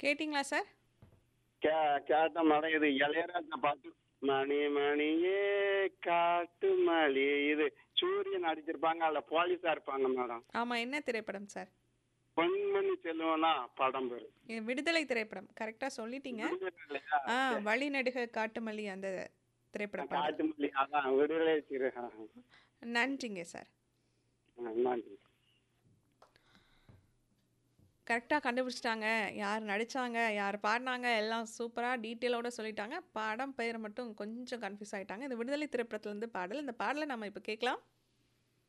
கேட்டிங்களா sir K கேட்ட madam இது இளையராஜா பாட்டு மணி மணியே காட்டு மணி இது சூரியன் அடிச்சிருப்பாங்க அதுல போலீஸா இருப்பாங்க மேடம் ஆமாம் என்ன திரைப்படம் சார் பொன்மணி செல்வனா படம் பேரு இது விடுதலை திரைப்படம் கரெக்டாக சொல்லிட்டீங்க இல்லையா ஆ வழிநடுக காட்டுமல்லி அந்த திரைப்பட பாடல் காட்டு மல்லி அதான் விடுதலை சிறு நன்றிங்க சார் நன்றி கரெக்டாக கண்டுபிடிச்சிட்டாங்க யார் நடித்தாங்க யார் பாடினாங்க எல்லாம் சூப்பராக டீட்டெயிலோட சொல்லிட்டாங்க படம் பெயரை மட்டும் கொஞ்சம் கன்ஃபியூஸ் ஆகிட்டாங்க இந்த விடுதலை திரைப்படத்துலேருந்து பாடல் இந்த பாடலை நம்ம இப்போ கேட்கலாம்